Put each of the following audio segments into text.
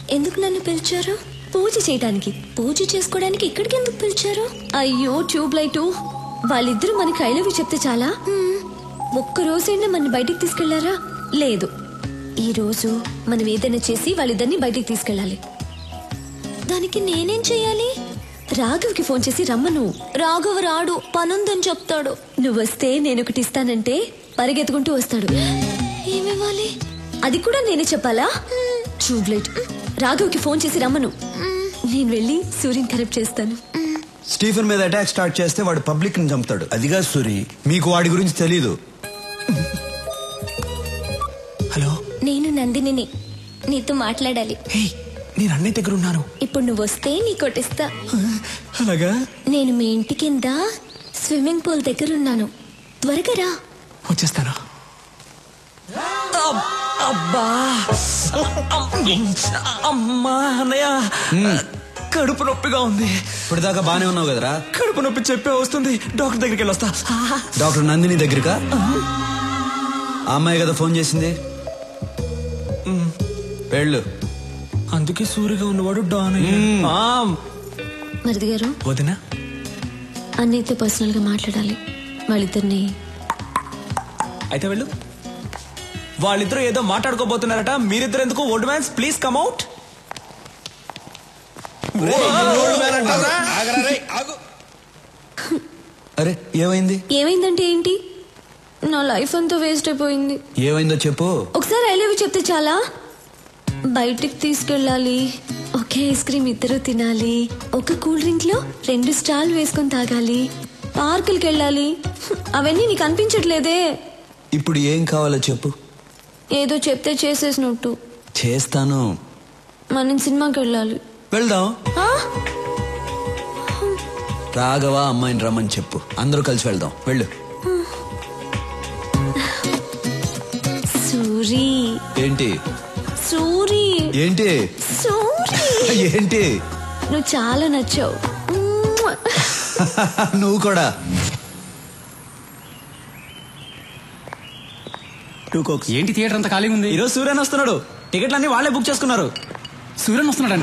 ఎందుకు నన్ను పిలిచారు పూజ చేయడానికి పూజ చేసుకోవడానికి ఇక్కడికి ఎందుకు పిలిచారు అయ్యో ట్యూబ్ లైట్ వాళ్ళిద్దరూ మనకి ఐ లవ్ యూ చెప్తే చాలా హ్మ్. ఒక్క రోజైనా మన బయటికి తీసుకెళ్లారా లేదు ఈ రోజు మనం ఏదైనా చేసి వాళ్ళిద్దరిని బయటికి తీసుకెళ్ళాలి దానికి నేనేం చెయ్యాలి రాఘవ్కి ఫోన్ చేసి రమ్మను రాఘవ్ రాడు పనుందని చెప్తాడు నువ్వు వస్తే నేను ఒకటి ఇస్తానంటే పరిగెత్తుకుంటూ వస్తాడు ఏమివ్వాలి అది కూడా నేనే చెప్పాలా ట్యూబ్లైట్ రాఘవ్కి ఫోన్ చేసి రమ్మను నేను వెళ్ళి సూర్యని కరెక్ట్ చేస్తాను స్టీఫెన్ మీద అటాక్ స్టార్ట్ చేస్తే వాడు పబ్లిక్ ని చంపుతాడు అదిగా సూరి మీకు వాడి గురించి తెలీదు హలో నేను నందినిని నీతో మాట్లాడాలి హే నేను అన్నయ్య దగ్గర ఉన్నాను ఇప్పుడు నువ్వు వస్తే నీ కొట్టిస్తా అలాగా నేను మీ ఇంటి కింద స్విమ్మింగ్ పూల్ దగ్గర ఉన్నాను త్వరగా రా వచ్చేస్తాను అబ్- అబ్బా అమ్మా అన్నయ్య కడుపు నొప్పిగా ఉంది ఇప్పుడు దాకా బానే ఉన్నావు కదరా కడుపు నొప్పి చెప్పే వస్తుంది డాక్టర్ దగ్గరికి వెళ్ళొస్తా డాక్టర్ నందిని దగ్గరకా ఆ అమ్మాయి కదా ఫోన్ చేసింది వెళ్ళు అందుకే సూరిగా ఉన్నవాడు డాన్ అయ్యాడు. ఆ, మరిది గారు వదినా అన్నయ్యతో పర్సనల్ గా మాట్లాడాలి వాళ్ళిద్దరిని అయితే వెళ్ళు వాళ్ళిద్దరూ ఏదో మాట్లాడుకోబోతున్నారట మీరిద్దరు ఎందుకు old mans please come out అరే ఏమైంది ఏమైందంటే ఏంటి నా లైఫ్ అంతా వేస్ట్ అయిపోయింది ఏమైందో చెప్పు ఒకసారి ఐ లవ్ యూ చెప్తే చాలా బయటికి తీసుకెళ్ళాలి ఒకే ఐస్ క్రీమ్ ఇద్దరు తినాలి ఒక కూల్ డ్రింక్ లో రెండు స్టాల్ వేసుకొని తాగాలి పార్కులకి వెళ్ళాలి అవన్నీ నీకు అనిపించట్లేదే ఇప్పుడు ఏం కావాలో చెప్పు ఏదో చెప్తే చేసేసినట్టు చేస్తాను మనం సినిమాకి వెళ్ళాలి వెళ్దాం ఆ? రాఘవ అమ్మాయిని రమ్మని చెప్పు అందరూ కలిసి వెళ్దాం వెళ్ళు సూరి ఏంటి సూరి ఏంటి సూరి ఏంటి నువ్వు చాలా నచ్చావు నువ్వు కూడా ఏంటి థియేటర్ అంతా ఖాళీ ఉంది ఈరోజు సూర్యన్ వస్తున్నాడు టికెట్లన్నీ వాళ్ళే బుక్ చేసుకున్నారు Suryan వస్తున్నాడంట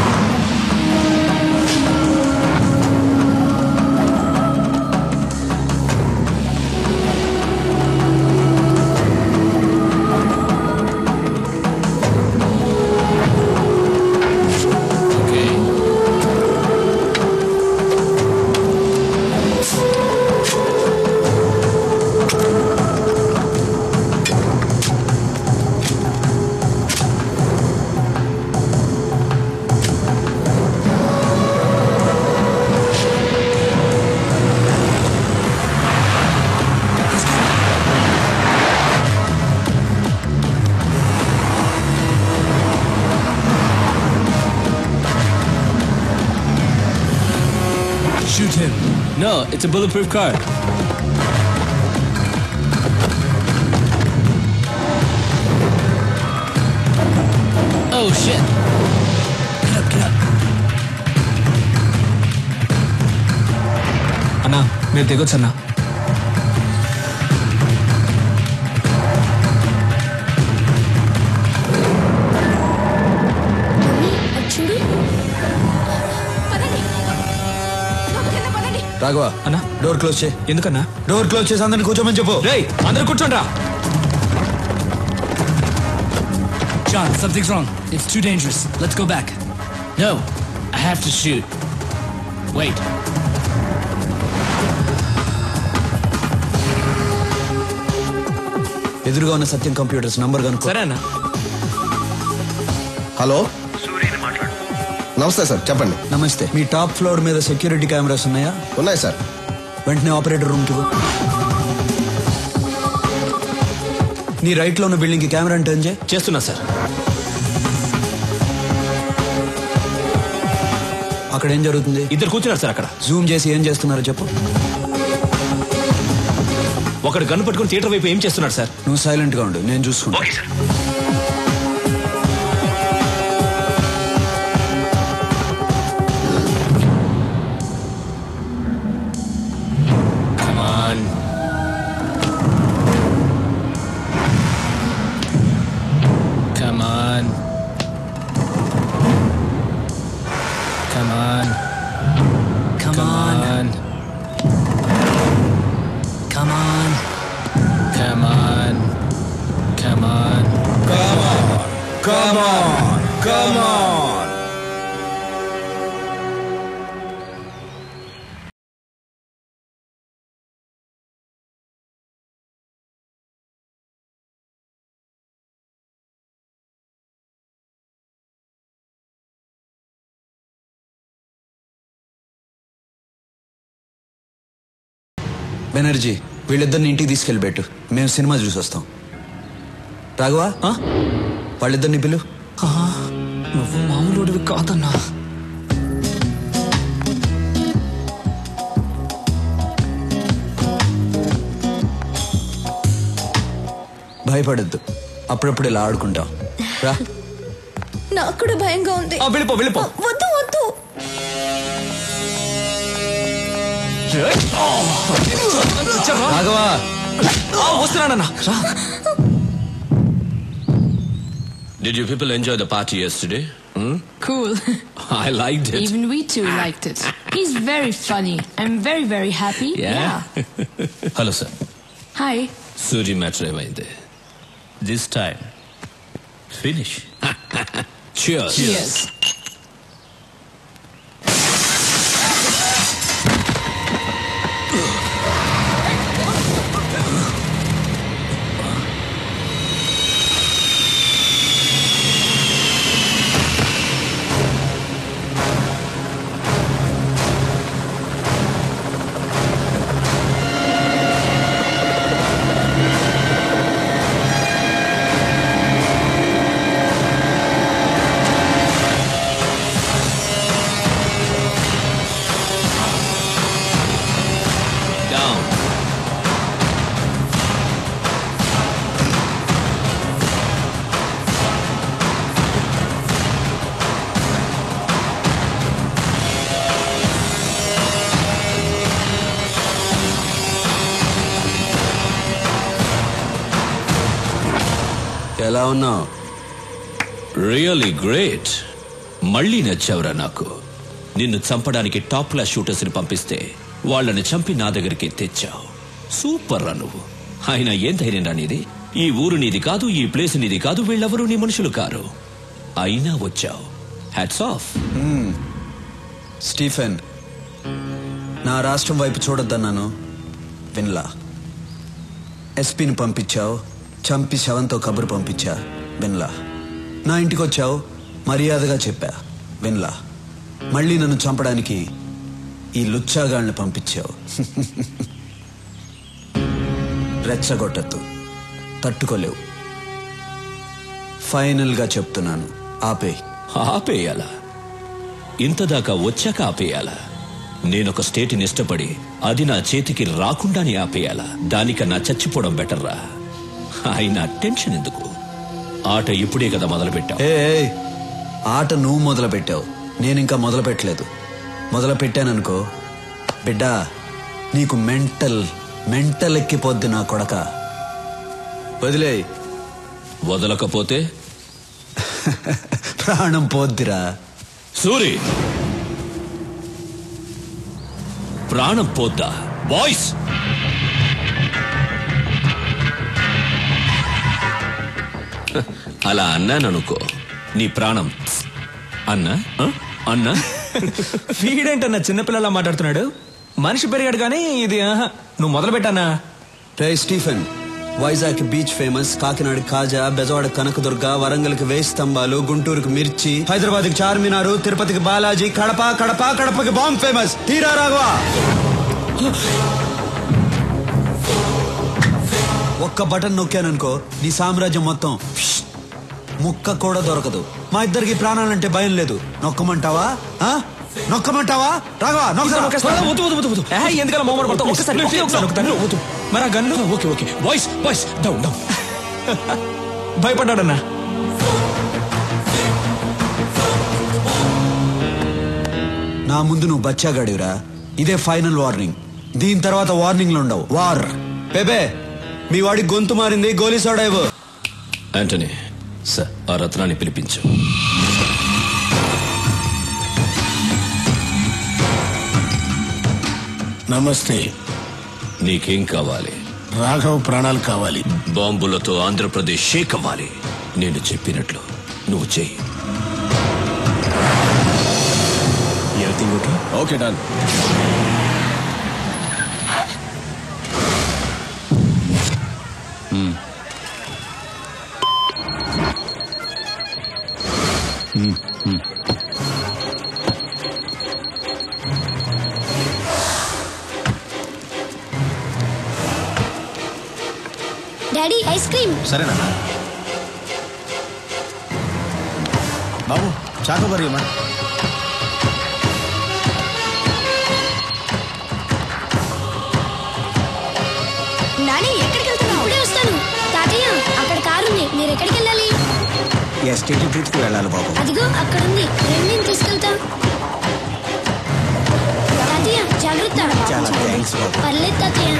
Shoot him. No, it's a bulletproof car. Oh shit. Get up, get up. అన్నా మీరు దిగొచ్చు అన్నా చూడు రాఘవ అన్నా డోర్ క్లోజ్ చేయి ఎందుకన్నా డోర్ క్లోజ్ చేసి అందరిని కూర్చోమని చెప్పు రేయ్ అందరు కూర్చోండ్రా John, something's wrong. It's too dangerous. Let's go back. No, I have to shoot. Wait. ఎదురుగా ఉన్న సత్యం కంప్యూటర్స్ నంబర్ కనుక్కో సరే అన్నా హలో నమస్తే సార్ చెప్పండి నమస్తే మీ టాప్ ఫ్లోర్ మీద సెక్యూరిటీ కెమెరాస్ ఉన్నాయా ఉన్నాయి సార్ వెంటనే ఆపరేటర్ రూమ్ కి పో. నీ రైట్ లో ఉన్న బిల్డింగ్ కి కెమెరా టర్న్ చేయి చేస్తున్నా సార్ అక్కడ ఏం జరుగుతుంది ఇద్దరు కూర్చున్నారు సార్ అక్కడ జూమ్ చేసి ఏం చేస్తున్నారో చెప్పు ఒకడు గన్ను పట్టుకుని థియేటర్ వైపు ఏం చేస్తున్నాడు సార్ నువ్వు సైలెంట్ గా ఉండు నేను చూసుకుంటా Come on. Come on. on. Come, on. Come on. Come on. Come on. Come on, come on. Banerjee వీళ్ళిద్దరిని ఇంటికి తీసుకెళ్ళి పెట్టు మేము సినిమా చూసి వస్తాం రాఘవా ఆ? వాళ్ళిద్దరిని పిలు నువ్వు మామూలుడివి కాదన్నా భయపడద్దు అప్పుడప్పుడు ఇలా ఆడుకుంటాం రా నాకు కూడా భయంగా ఉంది ఆ, వెళ్ళిపో వెళ్ళిపో వద్దు వద్దు రాఘవా ఆ, వస్తున్నానన్నా రా Did you people enjoy the party yesterday? Hmm? Cool. I liked it. Even we too liked it. He's very funny. I'm very, very happy. Yeah? Hello, sir. Hi. Suri matter ఏమైంది This time, finish. Cheers. Cheers. Down. ఎలా ఉన్నావు really great మళ్ళీ నచ్చావురా నాకు నిన్ను చంపడానికి top class shooters ని పంపిస్తే వాళ్ళని చంపి నా దగ్గరికి తెచ్చావు సూపర్ రా నువ్వు అయినా ఏం ధైర్యం రా నీది ఈ ఊరు నీది కాదు ఈ ప్లేస్ నీది కాదు వీళ్ళెవరూ నీ మనుషులు కారు అయినా వచ్చావు హ్యాట్స్ ఆఫ్ స్టీఫెన్ నా రాష్ట్రం వైపు చూడొద్దన్నాను విన్లా ఎస్పీని పంపించావు చంపి శవంతో కబురు పంపించా విన్లా నా ఇంటికి వచ్చావు మర్యాదగా చెప్పా విన్లా మళ్ళీ నన్ను చంపడానికి ఈ లుచ్చాగాళ్ళని పంపించావు రెచ్చగొట్టద్దు తట్టుకోలేవు ఫైనల్గా చెప్తున్నాను ఆపే ఆపేయాలా ఇంతదాకా వచ్చాక ఆపేయాలా నేనొక స్టేట్ని ఇష్టపడి అది నా చేతికి రాకుండానే ఆపేయాలా దానికన్నా చచ్చిపోవడం బెటర్రా అయినా టెన్షన్ ఎందుకు ఆట ఇప్పుడే కదా మొదలు పెట్టావు ఏ ఏ, ఆట నువ్వు మొదలు పెట్టావు నేను ఇంకా మొదలు పెట్టలేదు మొదలు పెట్టాననుకో బిడ్డ నీకు మెంటల్ మెంటల్ ఎక్కిపోద్ది నా కొడక వదిలే వదలకపోతే ప్రాణం పోద్దిరా సూరి ప్రాణం పోద్దా బాయ్స్ అలా అన్నాననుకో నీ ప్రాణం అన్నా ఆ? అన్నా వీడేంటన్నా చిన్నపిల్లలా మాట్లాడుతున్నాడు మనిషి పెరిగాడు కానీ ఇది ఆహా. నువ్వు మొదలు పెట్టానా రే Stephen Vizag beach famous Kakinada kaja Bezawada Kanakadurga వరంగల్కి వేయి స్తంభాలు గుంటూరుకి మిర్చి హైదరాబాద్కి చార్మినారు తిరుపతికి బాలాజీ కడప కడప కడపకి బాంబ్ ఫేమస్ తీరా రాఘవా ఒక్క బటన్ నొక్కాననుకో నీ సామ్రాజ్యం మొత్తం ఫిష్. ముక్క కూడా దొరకదు మా ఇద్దరికి ప్రాణాలంటే భయం లేదు నొక్కమంటావా ఆ? నొక్కమంటావా రాఘవా నొక్కరా. వద్దు వద్దు వద్దు వద్దు ఏ, ఎందుకలా మొహమాట పడతావు ఒక్కసారి ఒకే ఒకసారి నొక్కుతాను. వద్దు మరి ఆ gun okay okay boys boys down down భయపడ్డాడన్నా నా ముందు నువ్వు బచ్చాగాడివిరా ఇదే ఫైనల్ వార్నింగ్ దీని తర్వాత వార్నింగ్లు ఉండవు వార్ బేబే మీ వాడి గొంతు మారింది గోలీ సోడా ఇవ్వు యాంటనీ సార్ ఆ రత్నాన్ని పిలిపించు నమస్తే నీకేం కావాలి రాఘవ్ ప్రాణాలు కావాలి బాంబులతో ఆంధ్రప్రదేశ్ షేక్ అవ్వాలి నేను చెప్పినట్లు నువ్వు చెయ్యి okay done daddy ice cream సరేనా బాబు చాకోబారి అమ్మా నాని ఎక్కడికి వెళ్తున్నావు ఇప్పుడే వస్తాను తాతయ్య అక్కడ కారు ఉంది మీరు ఎక్కడికి వెళ్ళాలి ఎస్టేట్ ట్రిప్కి వెళ్ళాలి బాబు అదిగో అక్కడ ఉంది రండి నేను తీసుకెళ్తా తాతయ్య జాగ్రత్త చాలా థ్యాంక్స్ బాబు పర్లేదు తాతయ్య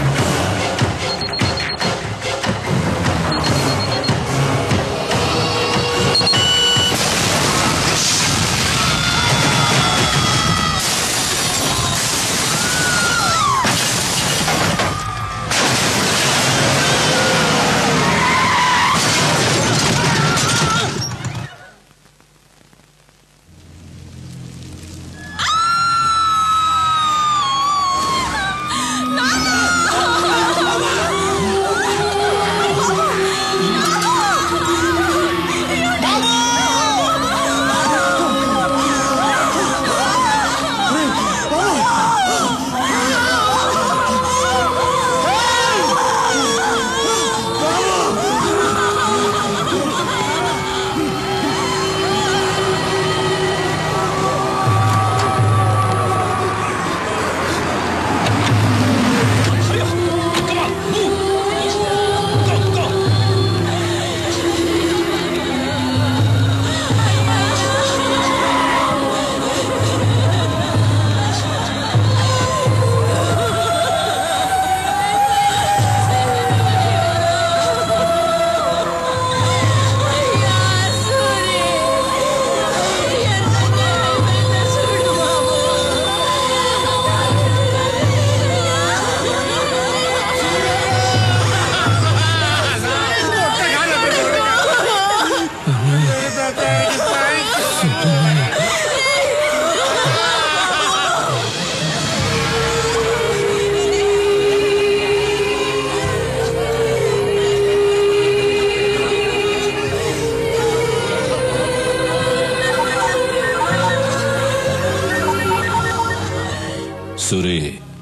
సురే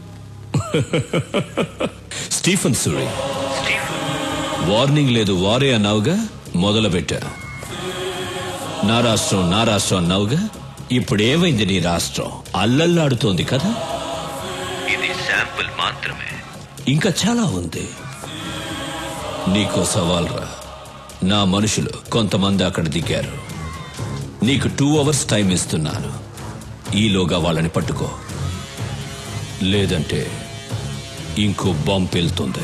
స్టీఫెన్ సురే వార్నింగ్ లేదు వారే అన్నావుగా మొదలు పెట్టారు నా రాష్ట్రం నా రాష్ట్రం అన్నావుగా ఇప్పుడు ఏమైంది నీ రాష్ట్రం అల్లల్లాడుతోంది కదా ఇది శాంపుల్ మాత్రమే ఇంకా చాలా ఉంది నీకో సవాల్ రా నా మనుషులు కొంతమంది అక్కడ దిగారు నీకు టూ అవర్స్ టైం ఇస్తున్నాను ఈలోగా వాళ్ళని పట్టుకో లేదంటే ఇంకో బాంబు పేలుతుంది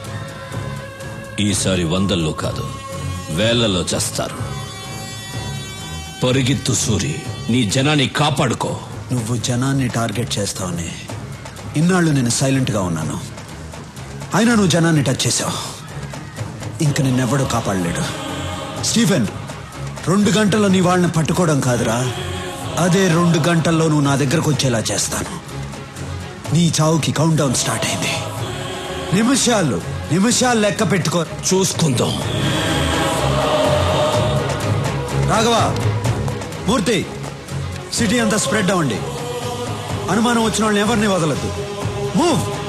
ఈసారి వందల్లో కాదు వేలలో చేస్తారు పరిగెత్తు సూరి నీ జనాన్ని కాపాడుకో నువ్వు జనాన్ని టార్గెట్ చేస్తావని ఇన్నాళ్ళు నేను సైలెంట్గా ఉన్నాను అయినా నువ్వు జనాన్ని టచ్ చేసావు ఇంక నిన్నెవ్వడూ కాపాడలేడు స్టీఫెన్ రెండు గంటల్లో నీ వాళ్ళని పట్టుకోవడం కాదురా అదే రెండు గంటల్లో నువ్వు నా దగ్గరకు వచ్చేలా చేస్తాను నీ చావుకి కౌంట్ డౌన్ స్టార్ట్ అయింది నిమిషాలు నిమిషాలు లెక్క పెట్టుకో చూసుకుందాం రాఘవ మూర్తి సిటీ అంతా స్ప్రెడ్ అవ్వండి అనుమానం వచ్చిన వాళ్ళని ఎవరిని వదలద్దు మూవ్